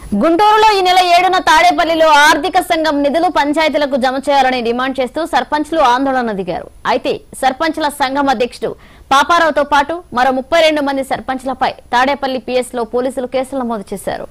గుంటూరులో ఈ నెల ఏడున తాడేపల్లిలో ఆర్థిక సంఘం నిధులు పంచాయతీలకు జమ చేయాలని డిమాండ్ చేస్తూ సర్పంచ్లు ఆందోళన దిగారు అయితే సర్పంచ్ల సంఘం అధ్యక్షుడు పాపారావుతో పాటు మరో ముప్పై రెండు మంది సర్పంచ్లపై తాడేపల్లి పిఎస్ లో పోలీసులు కేసులు నమోదు చేశారు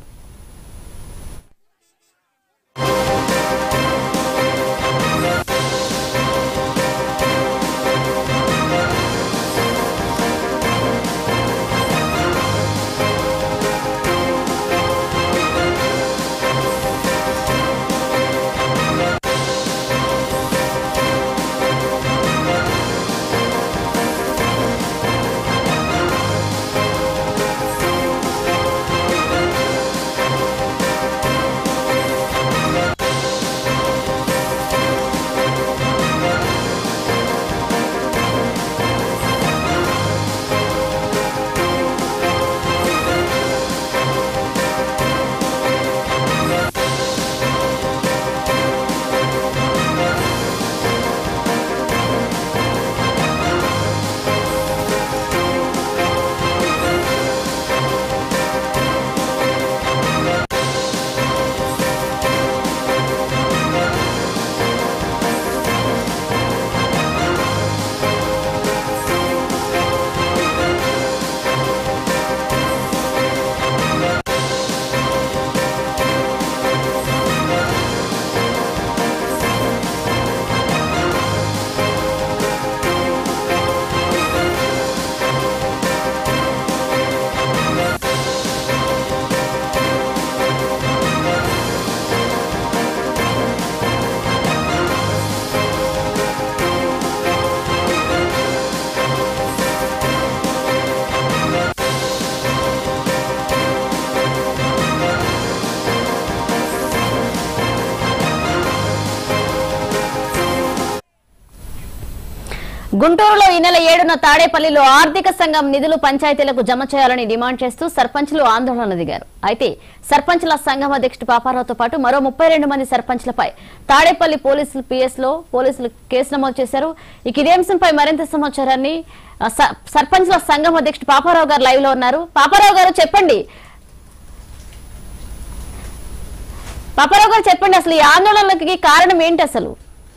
గుంటూరులో ఈ నెల ఏడున తాడేపల్లిలో ఆర్థిక సంఘం నిధులు పంచాయతీలకు జమ చేయాలని డిమాండ్ చేస్తూ సర్పంచ్లు ఆందోళన దిగారు అయితే సర్పంచ్ల సంఘం అధ్యక్షుడు పాపారావుతో పాటు మరో ముప్పై రెండు మంది సర్పంచ్లపై తాడేపల్లి పోలీసులు పిఎస్ లో పోలీసులు కేసు నమోదు చేశారు ఇక ఇదే అంశంపై మరింత సమాచారాన్ని ఆ, స- సర్పంచ్ల సంఘం అధ్యక్షుడు పాపారావు గారు లైవ్ లో ఉన్నారు పాపారావు గారు చెప్పండి పాపారావు గారు చెప్పండి అసలు ఈ ఆందోళనలకి కారణం ఏంటి అసలు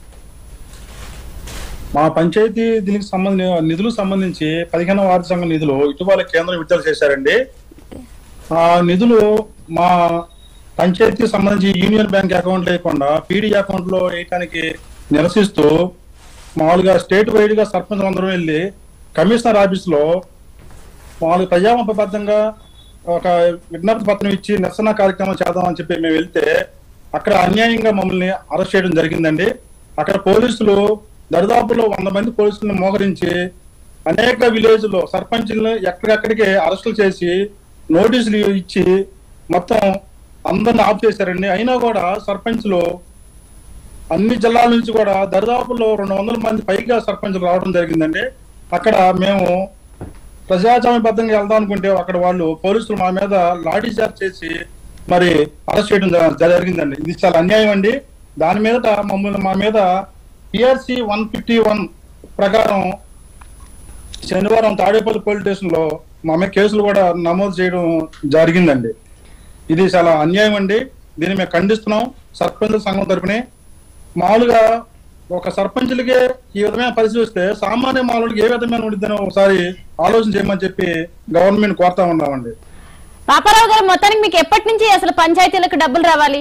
మా పంచాయతీ దీనికి సంబంధించి నిధులకు సంబంధించి పదిహేనవ వార్డు సంఘం నిధులు ఇటీవల కేంద్రం విడుదల చేశారండి ఆ నిధులు మా పంచాయతీకి సంబంధించి యూనియన్ బ్యాంక్ అకౌంట్ లేకుండా పీడీ అకౌంట్ లో వేయటానికి నిరసిస్తూ మామూలుగా స్టేట్ వైడ్ గా సర్పంచ్ అందరం వెళ్ళి కమిషనర్ ఆఫీస్ లో మామూలుగా ప్రజామపబద్ధంగా ఒక విజ్ఞప్తి పత్రం ఇచ్చి నిరసన కార్యక్రమం చేద్దామని చెప్పి మేము వెళ్తే అక్కడ అన్యాయంగా మమ్మల్ని అరెస్ట్ చేయడం జరిగిందండి అక్కడ పోలీసులు దరిదాపులో వంద మంది పోలీసులను మోహరించి అనేక విలేజ్ లో సర్పంచ్లను ఎక్కడికక్కడికి అరెస్టులు చేసి నోటీసులు ఇచ్చి మొత్తం అందరిని ఆఫ్ చేశారండి అయినా కూడా సర్పంచ్లు అన్ని జిల్లాల నుంచి కూడా దరిదాపులో రెండు వందల మంది పైగా సర్పంచ్లు రావడం జరిగిందండి అక్కడ మేము ప్రజాస్వామ్యబద్ధంగా వెళ్దాం అనుకుంటే అక్కడ వాళ్ళు పోలీసులు మా మీద లాఠీ చార్జ్ చేసి మరి అరెస్ట్ చేయడం జ- జరిగిందండి ఇది చాలా అన్యాయం అండి దాని మీద మమ్మల్ని మా మీద పిఆర్సి వన్ ఫిఫ్టీ వన్ ప్రకారం శనివారం తాడేపల్లి పోలీస్ స్టేషన్ లో మా మీద కేసులు కూడా నమోదు చేయడం జరిగిందండి ఇది చాలా అన్యాయం అండి దీన్ని మేము ఖండిస్తున్నాం సర్పంచ్ సంఘం తరపునే మామూలుగా ఒక సర్పంచులకే ఈ విధమైన పరిస్థితి వస్తే సామాన్య మామూలుగా ఏ విధమైన ఉండిద్దని ఒకసారి ఆలోచన చేయమని చెప్పి గవర్నమెంట్ కోరుతా ఉన్నామండి పాపారావు గారు మొత్తానికి మీకు ఎప్పటి నుంచి అసలు పంచాయతీలకు డబ్బులు రావాలి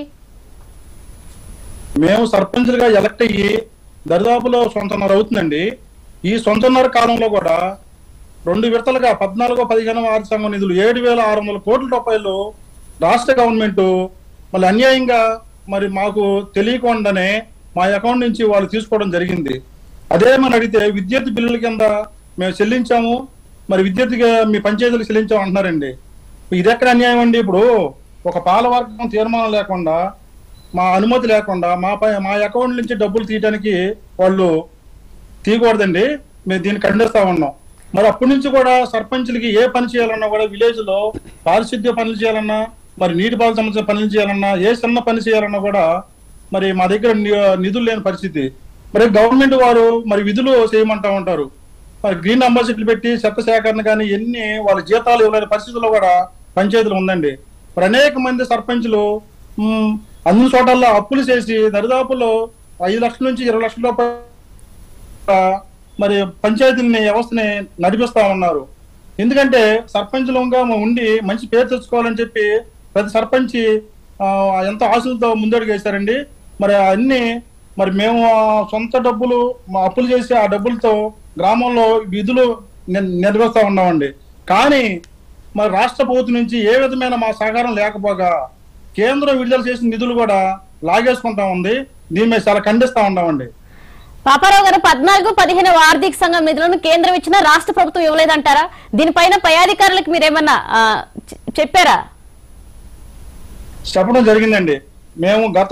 మేము సర్పంచులుగా ఎలక్ట్ అయ్యి దరిదాపులో సొంతన్నర అవుతుందండి ఈ సొంతన్నర కాలంలో కూడా రెండు విడతలుగా పద్నాలుగో పదిహేను ఆరు సంఘం నిధులు ఏడు వేల ఆరు వందల కోట్ల రూపాయలు రాష్ట్ర గవర్నమెంట్ మళ్ళీ అన్యాయంగా మరి మాకు తెలియకుండానే మా అకౌంట్ నుంచి వాళ్ళు తీసుకోవడం జరిగింది అదే మనం అడిగితే విద్యుత్ బిల్లుల కింద మేము చెల్లించాము మరి విద్యుత్గా మీ పంచాయతీలకు చెల్లించాము అంటున్నారండి ఇది ఎక్కడ అన్యాయం అండి ఇప్పుడు ఒక పాలవర్గం తీర్మానం లేకుండా మా అనుమతి లేకుండా మా పై మా అకౌంట్ నుంచి డబ్బులు తీయడానికి వాళ్ళు తీయకూడదండి మేము దీన్ని ఖండిస్తా ఉన్నాం మరి అప్పటి నుంచి కూడా సర్పంచులకి ఏ పని చేయాలన్నా కూడా విలేజ్ లో పారిశుద్ధ్య పనులు చేయాలన్నా మరి నీటిపారుదల సంబంధించిన పనులు చేయాలన్నా ఏ చిన్న పని చేయాలన్నా కూడా మరి మా దగ్గర ని- నిధులు లేని పరిస్థితి మరి గవర్నమెంట్ వారు మరి విధులు చేయమంటా ఉంటారు మరి గ్రీన్ అంబాసిడర్లు పెట్టి చెత్త సేకరణ కానీ ఎన్ని వాళ్ళ జీతాలు ఇవ్వలేని పరిస్థితుల్లో కూడా పంచాయతీలు ఉందండి మరి అనేక మంది సర్పంచులు మ్, అన్ని చోటల్లో అప్పులు చేసి దరిదాపుల్లో ఐదు లక్షల నుంచి ఇరవై లక్షల రూపాయలు ఆ, మరి పంచాయతీని వ్యవస్థని నడిపిస్తా ఉన్నారు ఎందుకంటే సర్పంచులుగా ఉండి మంచి పేరు తెచ్చుకోవాలని చెప్పి ప్రతి సర్పంచి ఆ, ఎంతో ఆశలతో ముందడుగు వేశారండి మరి అన్ని మరి మేము ఆ సొంత డబ్బులు మా అప్పులు చేసి ఆ డబ్బులతో గ్రామంలో విధులు నిర్- నిర్వహిస్తా ఉన్నామండి కానీ మరి రాష్ట్ర ప్రభుత్వం నుంచి ఏ విధమైన మా సహకారం లేకపోగా కేంద్రం విడుదల చేసిన నిధులు కూడా లాగేసుకుంటా ఉంది దీని మీద చాలా ఖండిస్తా ఉన్నామండి పాపారావు గారు పద్నాలుగు పదిహేను ఆర్థిక సంఘం నిధులను కేంద్రం ఇచ్చినా రాష్ట్ర ప్రభుత్వం ఇవ్వలేదంటారా దీనిపైన పై అధికారులకు మీరేమన్నా ఆ, చె- చెప్పారా చెప్పడం జరిగిందండి మేము గత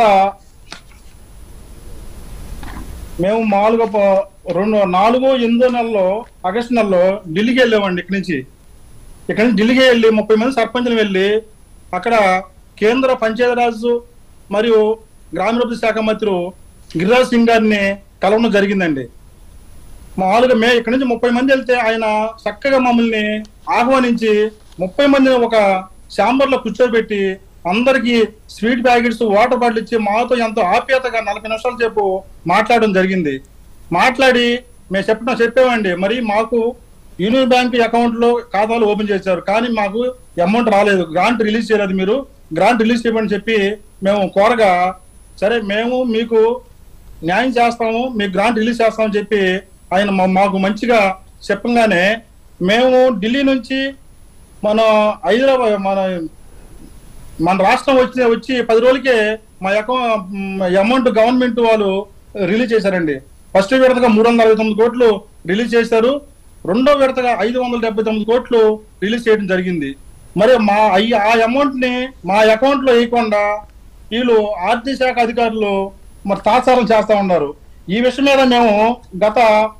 మేము మామూలుగా ప- రెండు నాలుగు ఎనిమిదో నెలలో ఆగస్టు నెలలో ఢిల్లీకి వెళ్ళామండి ఇక్కడి నుంచి ఇక్కడి నుంచి ఢిల్లీకి వెళ్ళి ముప్పై మంది సర్పంచులు వెళ్ళి అక్కడ కేంద్ర పంచాయతీరాజ్ మరియు గ్రామీణాభివృద్ధి శాఖ మంత్రి గిరిరాజ్ సింగ్ గారిని కలవడం జరిగిందండి మామూలుగా మే ఇక్కడి నుంచి ముప్పై మంది వెళ్తే ఆయన చక్కగా మమ్మల్ని ఆహ్వానించి ముప్పై మందిని ఒక ఛాంబర్ లో కూర్చోబెట్టి అందరికి స్వీట్ ప్యాకెట్స్ వాటర్ బాటిల్ ఇచ్చి మాతో ఎంతో ఆప్యాయతగా నలభై నిమిషాల సేపు మాట్లాడడం జరిగింది మాట్లాడి మేము చెప్పడం చెప్పామండి మరి మాకు యూనియన్ బ్యాంక్ అకౌంట్ లో ఖాతాలు ఓపెన్ చేశారు కానీ మాకు అమౌంట్ రాలేదు గ్రాంట్ రిలీజ్ చేయలేదు మీరు గ్రాంట్ రిలీజ్ చేయమని చెప్పి మేము కోరగా సరే మేము మీకు న్యాయం చేస్తాము మీకు గ్రాంట్ రిలీజ్ చేస్తామని చెప్పి ఆయన మా- మాకు మంచిగా చెప్పంగానే మేము ఢిల్లీ నుంచి మన హైదరాబాద్ మన మన రాష్ట్రం వచ్చి వచ్చి పది రోజులకే మా అకౌంట్ అమౌంట్ గవర్నమెంట్ వాళ్ళు రిలీజ్ చేశారండి ఫస్ట్ విడతగా మూడు వందల అరవై తొమ్మిది కోట్లు రిలీజ్ చేశారు రెండో విడతగా ఐదు వందల డెబ్బై తొమ్మిది కోట్లు రిలీజ్ చేయడం జరిగింది మరి మా అయ్యి- ఆ అమౌంట్ ని మా అకౌంట్ లో వేయకుండా వీళ్ళు ఆర్థిక శాఖ అధికారులు మరి తాత్సారం చేస్తా ఉన్నారు ఈ విషయం మీద మేము గత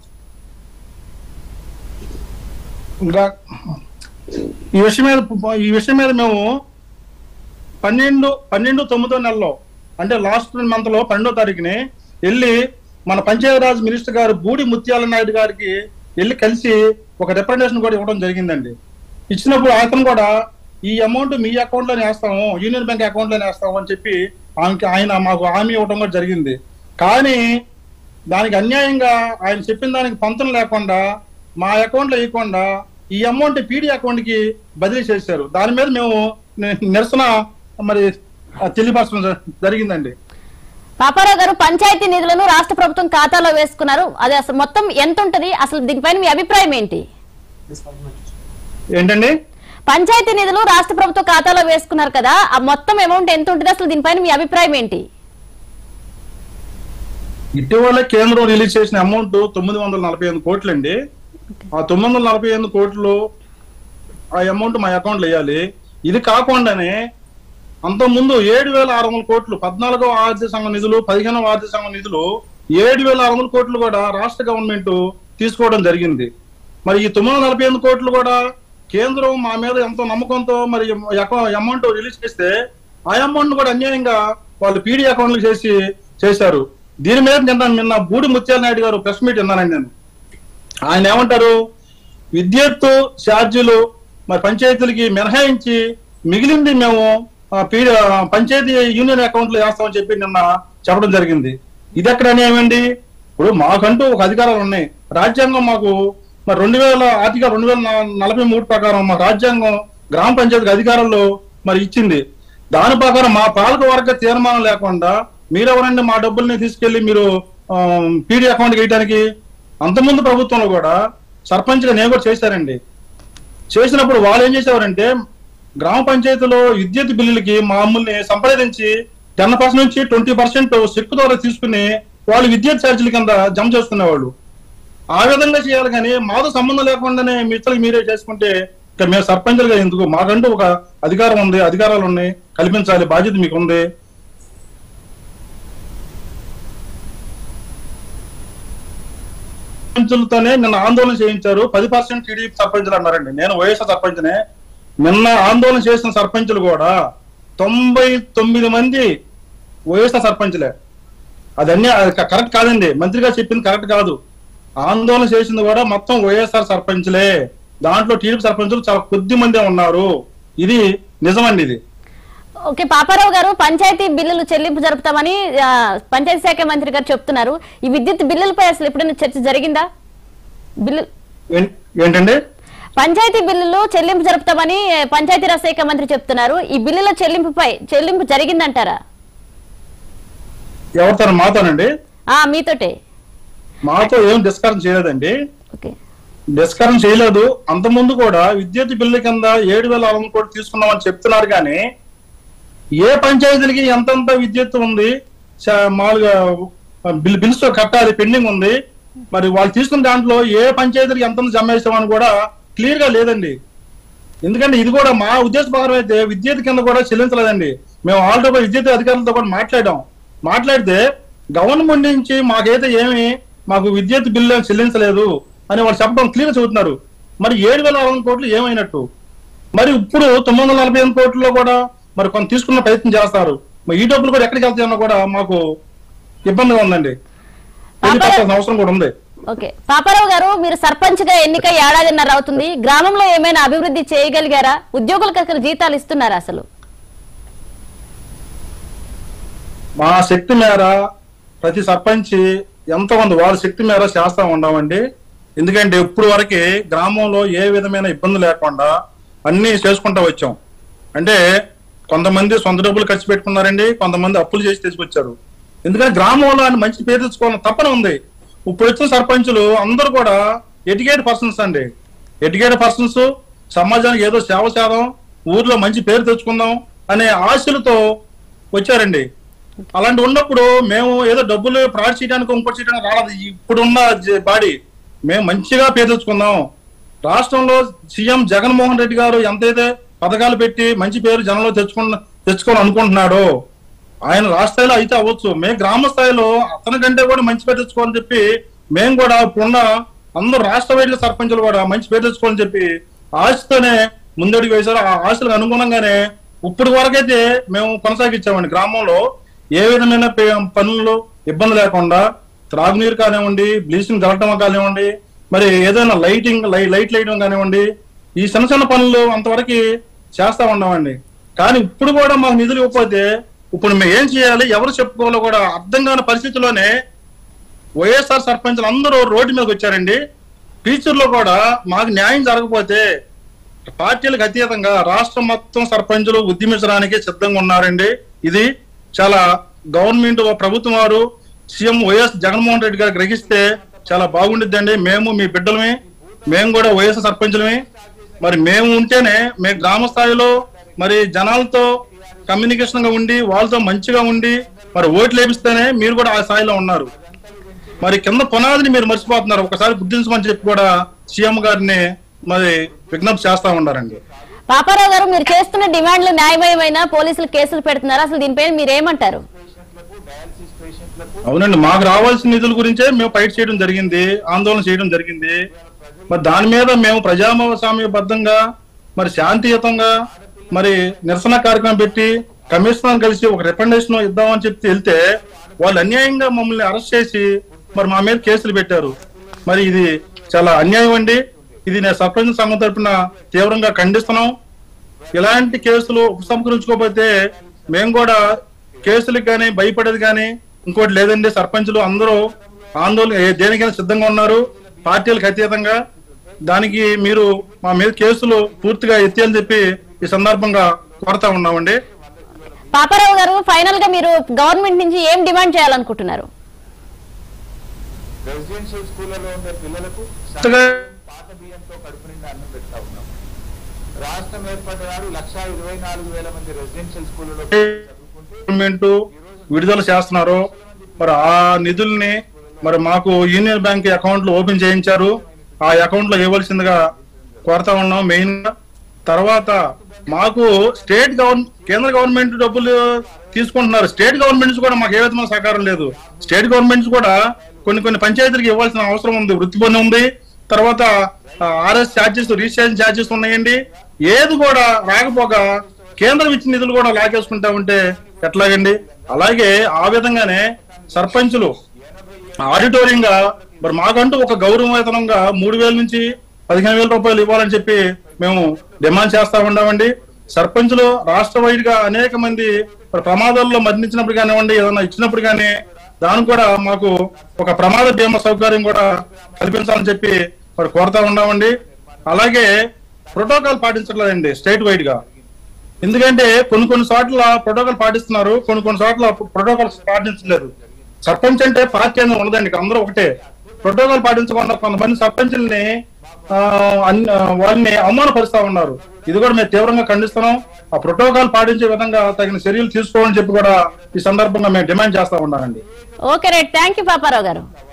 గ- ఈ విషయం మీద ఈ విషయం మీద మేము పన్నెండు పన్నెండు తొమ్మిదో నెలలో అంటే లాస్ట్ మంత్ లో పన్నెండో తారీఖుని వెళ్ళి మన పంచాయతీరాజ్ మినిస్టర్ గారు బూడి ముత్యాల నాయుడు గారికి వెళ్ళి కలిసి ఒక రిప్రజెంటేషన్ కూడా ఇవ్వడం జరిగిందండి ఇచ్చినప్పుడు అతను కూడా ఈ అమౌంట్ మీ అకౌంట్ లోనే వేస్తాము యూనియన్ బ్యాంక్ అకౌంట్ లోనే వేస్తాము అని చెప్పి ఆయనకి ఆయన మాకు హామీ ఇవ్వడం కూడా జరిగింది కానీ దానికి అన్యాయంగా ఆయన చెప్పిన దానికి పంతం లేకుండా మా అకౌంట్ లో ఇవ్వకుండా ఈ అమౌంట్ పీడీ అకౌంట్ కి బదిలీ చేశారు దాని మీద మేము ని- నిరసన మరి ఆ, తెలియపరచడం జ- జరిగిందండి పాపారావు గారు పంచాయతీ నిధులను రాష్ట్ర ప్రభుత్వం ఖాతాలో వేసుకున్నారు అది అసలు మొత్తం ఎంత ఉంటది అసలు దీనిపైన మీ అభిప్రాయం ఏంటి ఏంటండి పంచాయతీ నిధులు రాష్ట్ర ప్రభుత్వ ఖాతాలో వేసుకున్నారు కదా ఆ మొత్తం అమౌంట్ ఎంత ఉంటుంది అసలు దీనిపైన మీ అభిప్రాయం ఏంటి ఇటీవల కేంద్రం రిలీజ్ చేసిన అమౌంట్ తొమ్మిది వందల నలభై ఎనిమిది కోట్లు అండి ఆ తొమ్మిది వందల నలభై ఎనిమిది కోట్లు ఆ అమౌంట్ మా అకౌంట్ లో వేయాలి ఇది కాకుండానే అంత ముందు ఏడు వేల ఆరు వందల కోట్లు పద్నాలుగో ఆర్థిక సంఘం నిధులు పదిహేనవ ఆర్థిక సంఘం నిధులు ఏడు వేల ఆరు వందల కోట్లు కూడా రాష్ట్ర గవర్నమెంట్ తీసుకోవడం జరిగింది మరి ఈ తొమ్మిది వందల నలభై ఎనిమిది కోట్లు కూడా కేంద్రం మా మీద ఎంతో నమ్మకంతో మరి అమౌంట్ రిలీజ్ చేస్తే ఆ అమౌంట్ కూడా అన్యాయంగా వాళ్ళు పీడీ అకౌంట్లు చేసి చేశారు దీని మీద నిన్న నిన్న బూడి ముత్యాల నాయుడు గారు ప్రెస్ మీట్ విన్నానండి నేను ఆయన ఏమంటారు విద్యుత్ ఛార్జీలు మరి పంచాయతీలకి మినహాయించి మిగిలింది మేము ఆ, పీ- ఆ, పంచాయతీ యూనియన్ అకౌంట్ లో వేస్తామని చెప్పి నిన్న చెప్పడం జరిగింది ఇది ఎక్కడ అన్యాయమండి ఇప్పుడు మాకంటూ ఒక అధికారాలు ఉన్నాయి రాజ్యాంగం మాకు మరి రెండు వేల ఆర్టికల్ రెండు వేల న- నలభై మూడు ప్రకారం మా రాజ్యాంగం గ్రామ పంచాయతీ అధికారంలో మరి ఇచ్చింది దాని ప్రకారం మా పాలక వర్గ తీర్మానం లేకుండా మీరెవరండి మా డబ్బుల్ని తీసుకెళ్లి మీరు పీడీ అకౌంట్ వేయడానికి అంతకుముందు ప్రభుత్వంలో కూడా సర్పంచ్గా నేను కూడా చేశారండి చేసినప్పుడు వాళ్ళు ఏం చేసేవారంటే గ్రామ పంచాయతీలో విద్యుత్ బిల్లులకి మామూల్ని సంప్రదించి టెన్ పర్సెంట్ నుంచి ట్వంటీ పర్సెంట్ చెక్ ద్వారా తీసుకుని వాళ్ళు విద్యుత్ ఛార్జీల కింద జమ చేసుకునేవాళ్ళు ఆ విధంగా చేయాలి కానీ మాతో సంబంధం లేకుండానే మీ ఇతరులకు మీరే చేసుకుంటే ఇక మేము సర్పంచులుగా ఎందుకు మాకంటూ ఒక అధికారం ఉంది అధికారాలు ఉన్నాయి కల్పించాలి బాధ్యత మీకు ఉంది సర్పంచులతోనే నిన్న ఆందోళన చేయించారు పది పర్సెంట్ టీడీపీ సర్పంచులు అన్నారండి నేను వైఎస్ఆర్ సర్పంచ్నే నిన్న ఆందోళన చేసిన సర్పంచులు కూడా తొంభై తొమ్మిది మంది వైఎస్ఆర్ సర్పంచులే అది అన్ని అది క- కరెక్ట్ కాదండి మంత్రి గారు చెప్పింది కరెక్ట్ కాదు ఆందోళన చేసింది కూడా మొత్తం వైఎస్ఆర్ సర్పంచులే దాంట్లో టీడీపీ సర్పంచులు చాలా కొద్ది మందే ఉన్నారు ఇది నిజమండి ఇది ఓకే పాపారావు గారు పంచాయతీ బిల్లులు చెల్లింపు జరుపుతామని ఆ, పంచాయతీ శాఖ మంత్రి గారు చెప్తున్నారు ఈ విద్యుత్ బిల్లులపై అసలు ఎప్పుడైనా చర్చ జరిగిందా బిల్లు ఏం- ఏంటండి పంచాయతీ బిల్లులు చెల్లింపు జరుపుతామని ఏ, పంచాయతీరాజ్ శాఖ మంత్రి చెప్తున్నారు ఈ బిల్లుల చెల్లింపుపై చెల్లింపు జరిగిందంటారా ఎవరితో మాతోనండి ఆ మీతోటే మాతో ఏం డిస్కషన్ చేయలేదండి ఓకే డిస్కషన్ చేయలేదు అంతకుముందు కూడా విద్యుత్ బిల్లు కింద ఏడు వేల ఆరు వందల కోట్లు తీసుకున్నామని చెప్తున్నారు కానీ ఏ పంచాయతీలకి ఎంతెంత విద్యుత్ ఉంది చ- మామూలుగా బిల్ బిల్స్ కట్టాలి పెండింగ్ ఉంది మరి వాళ్ళు తీసుకున్న దాంట్లో ఏ పంచాయతీలకి ఎంత జమ చేసామని కూడా క్లియర్ గా లేదండి ఎందుకంటే ఇది కూడా మా ఉద్దేశ ప్రకారం అయితే విద్యుత్ కింద కూడా చెల్లించలేదండి మేము ఆల్రెడీ విద్యుత్ అధికారులతో కూడా మాట్లాడాం మాట్లాడితే గవర్నమెంట్ నుంచి మాకైతే ఏమి మాకు విద్యుత్ బిల్లు చెల్లించలేదు అని వాళ్ళు చెప్పడం క్లియర్ చెబుతున్నారు మరి ఏడు వేల ఆరు వందల కోట్లు ఏమైనట్టు మరి ఇప్పుడు తొమ్మిది వందల నలభై ఎనిమిది కోట్లలో కూడా మరి కొంత తీసుకున్న ప్రయత్నం చేస్తారు మరి ఈ డబ్బులు కూడా ఎక్కడికి వెళ్తాయన్నా కూడా మాకు ఇబ్బందిగా ఉందండి తెలియపరచాల్సిన అవసరం కూడా ఉంది ఓకే పాపారావు గారు మీరు సర్పంచ్ గా ఎన్నిక ఏడాదిన్నర అవుతుంది గ్రామంలో ఏమైనా అభివృద్ధి చేయగలిగారా ఉద్యోగులకు అసలు జీతాలు ఇస్తున్నారా అసలు మా శక్తి మేర ప్రతి సర్పంచ్ ఎంతో కొంత వాళ్ళ శక్తి మేర చేస్తా ఉన్నామండి ఎందుకంటే ఇప్పుడు వరకు గ్రామంలో ఏ విధమైన ఇబ్బంది లేకుండా అన్ని చేసుకుంటా వచ్చాం అంటే కొంతమంది సొంత డబ్బులు ఖర్చు పెట్టుకున్నారండి కొంతమంది అప్పులు చేసి తీసుకొచ్చారు ఎందుకంటే గ్రామంలో ఆయన మంచి పేరు తెచ్చుకోవాలని తప్పన ఉంది ఇప్పుడు వచ్చిన సర్పంచులు అందరూ కూడా ఎడ్యుకేట్ పర్సన్స్ అండి ఎడ్యుకేట్ పర్సన్స్ సమాజానికి ఏదో సేవ చేద్దాం ఊర్లో మంచి పేరు తెచ్చుకుందాం అనే ఆశలతో వచ్చారండి అలాంటి ఉన్నప్పుడు మేము ఏదో డబ్బులు ఫ్రాడ్ చేయడానికి ఇంకోటి చేయడానికి రాలేదు ఇప్పుడున్న జ- బాడీ మేము మంచిగా పేరు తెచ్చుకుందాం రాష్ట్రంలో సీఎం జగన్మోహన్ రెడ్డి గారు ఎంతైతే పథకాలు పెట్టి మంచి పేరు జనంలో తెచ్చుకున్న తెచ్చుకోవాలని అనుకుంటున్నాడో ఆయన రాష్ట్ర స్థాయిలో అయితే అవ్వచ్చు మేము గ్రామ స్థాయిలో అతని కంటే కూడా మంచి పేరు తెచ్చుకోవాలని చెప్పి మేము కూడా ఇప్పుడున్న అందరూ రాష్ట్ర వైద్య సర్పంచులు కూడా మంచి పేరు తెచ్చుకోవాలని చెప్పి ఆశతోనే ముందడుగు వేశారు ఆ ఆశలకు అనుగుణంగానే ఇప్పుడు వరకైతే మేము కొనసాగించామండి గ్రామంలో ఏ విధమైన పే- పనుల్లో ఇబ్బంది లేకుండా త్రాగునీరు కానివ్వండి బ్లీచింగ్ జరగటం కానివ్వండి మరి ఏదైనా లైటింగ్ లై- లైట్ లైటింగ్ కానివ్వండి ఈ చిన్న చిన్న పనులు అంతవరకు చేస్తా ఉన్నామండి కానీ ఇప్పుడు కూడా మాకు నిధులు ఇవ్వకపోతే ఇప్పుడు మేము ఏం చేయాలి ఎవరు చెప్పుకోవాలో కూడా అర్థం కాని పరిస్థితిలోనే వైఎస్ఆర్ సర్పంచులు అందరూ రోడ్డు మీదకి వచ్చారండి ఫ్యూచర్ లో కూడా మాకు న్యాయం జరగకపోతే పార్టీలకు అతీతంగా రాష్ట్రం మొత్తం సర్పంచులు ఉద్యమించడానికి సిద్ధంగా ఉన్నారండి ఇది చాలా గవర్నమెంట్ ప్రభుత్వం వారు సీఎం వైఎస్ జగన్మోహన్ రెడ్డి గారు గ్రహిస్తే చాలా బాగుండిద్దండి మేము మీ బిడ్డలమే మేము కూడా వైఎస్ సర్పంచులమే మరి మేము ఉంటేనే మేము గ్రామ స్థాయిలో మరి జనాలతో కమ్యూనికేషన్ గా ఉండి వాళ్ళతో మంచిగా ఉండి మరి ఓట్లు వేపిస్తేనే మీరు కూడా ఆ స్థాయిలో ఉన్నారు మరి కింద పునాదిని మీరు మర్చిపోతున్నారు ఒకసారి గుర్తించమని చెప్పి కూడా సీఎం గారిని మరి విజ్ఞప్తి చేస్తా ఉన్నారండి పాపారావు గారు మీరు చేస్తున్న డిమాండ్లు న్యాయమయమైన పోలీసులు కేసులు పెడుతున్నారు అసలు దీనిపైన మీరు ఏమంటారు అవునండి మాకు రావాల్సిన నిధుల గురించే మేము ఫైట్ చేయడం జరిగింది ఆందోళన చేయడం జరిగింది మరి దాని మీద మేము ప్రజాస్వామ్యబద్ధంగా మరి శాంతియుతంగా మరి నిరసన కార్యక్రమం పెట్టి కమిషనర్ కలిసి ఒక రికమెండేషన్ ఇద్దామని చెప్పి వెళ్తే వాళ్ళు అన్యాయంగా మమ్మల్ని అరెస్ట్ చేసి మరి మా మీద కేసులు పెట్టారు మరి ఇది చాలా అన్యాయం అండి ఇది నేను సర్పంచ్ సంఘం తరపున తీవ్రంగా ఖండిస్తున్నాం ఇలాంటి కేసులు ఉపసంహరించుకోకపోతే మేము కూడా కేసులకు కానీ భయపడేది కానీ ఇంకోటి లేదండి సర్పంచులు అందరూ ఆందోళన ఏ- దేనికైనా సిద్ధంగా ఉన్నారు పార్టీలకు అతీతంగా దానికి మీరు మా మీద కేసులు పూర్తిగా ఎత్తాలని చెప్పి ఈ సందర్భంగా కోరుతా ఉన్నామండి పాపారావు గారు ఫైనల్ గా మీరు గవర్నమెంట్ నుంచి ఏం డిమాండ్ చేయాలనుకుంటున్నారు రెసిడెన్షియల్ స్కూళ్ళలో ఉండే పిల్లలకు కొత్తగా పాత బియ్యంతో కడుపు నిండా అన్నం పెడతా ఉన్నాం రాష్ట్రం ఏర్పడ్డ నాడు లక్షా ఇరవై నాలుగు వేల మంది రెసిడెన్షియల్ స్కూళ్ళలో చదువుకుంటే గవర్నమెంట్ విడుదల చేస్తున్నారు మరి ఆ నిధుల్ని మరి మాకు యూనియన్ బ్యాంక్ అకౌంట్లు ఓపెన్ చేయించారు ఆ అకౌంట్ లో ఇవ్వాల్సిందిగా కోరుతా ఉన్నాం మెయిన్ గా తర్వాత మాకు స్టేట్ గవర్నమెంట్ కేంద్ర గవర్నమెంట్ డబ్బులు తీసుకుంటున్నారు స్టేట్ గవర్నమెంట్స్ కూడా మాకు ఏ విధమైన సహకారం లేదు స్టేట్ గవర్నమెంట్స్ కూడా కొన్ని కొన్ని పంచాయతీలకు ఇవ్వాల్సిన అవసరం ఉంది వృత్తి పన్ను ఉంది తర్వాత ఆర్ఎస్ ఛార్జెస్ రిజిస్ట్రేషన్ ఛార్జెస్ ఉన్నాయండి ఏది కూడా రాకపోగా కేంద్రం ఇచ్చిన నిధులు కూడా లాగేసుకుంటా ఉంటే ఎట్లాగండి అలాగే ఆ విధంగానే సర్పంచులు ఆడిటోరియంగా మరి మాకంటూ ఒక గౌరవ వేతనంగా మూడు వేల నుంచి పదిహేను వేల రూపాయలు ఇవ్వాలని చెప్పి మేము డిమాండ్ చేస్తా ఉన్నామండి సర్పంచులు రాష్ట్ర వైడ్ గా అనేక మంది మరి ప్రమాదాల్లో మరణించినప్పుడు కానివ్వండి ఏదైనా ఇచ్చినప్పుడు కానీ దానికి కూడా మాకు ఒక ప్రమాద బీమా సౌకర్యం కూడా కల్పించాలని చెప్పి మరి కోరుతా ఉన్నామండి అలాగే ప్రోటోకాల్ పాటించట్లేదండి స్టేట్ వైడ్ గా ఎందుకంటే కొన్ని కొన్ని చోట్ల ప్రోటోకాల్ పాటిస్తున్నారు కొన్ని కొన్ని చోట్ల ప్రోటోకాల్స్ పాటించలేదు సర్పంచ్ అంటే పార్టీ అనేది ఉండదండి ఇక్కడ అందరూ ఒకటే ప్రోటోకాల్ పాటించకుండా కొంతమంది సర్పంచుల్ని ఆ, అన్- ఆ, వాళ్ళని అవమానపరుస్తా ఉన్నారు ఇది కూడా మేము తీవ్రంగా ఖండిస్తున్నాం ఆ ప్రోటోకాల్ పాటించే విధంగా తగిన చర్యలు తీసుకోవాలని చెప్పి కూడా ఈ సందర్భంగా మేము డిమాండ్ చేస్తా ఉన్నామండి okay right thank you Paparao గారు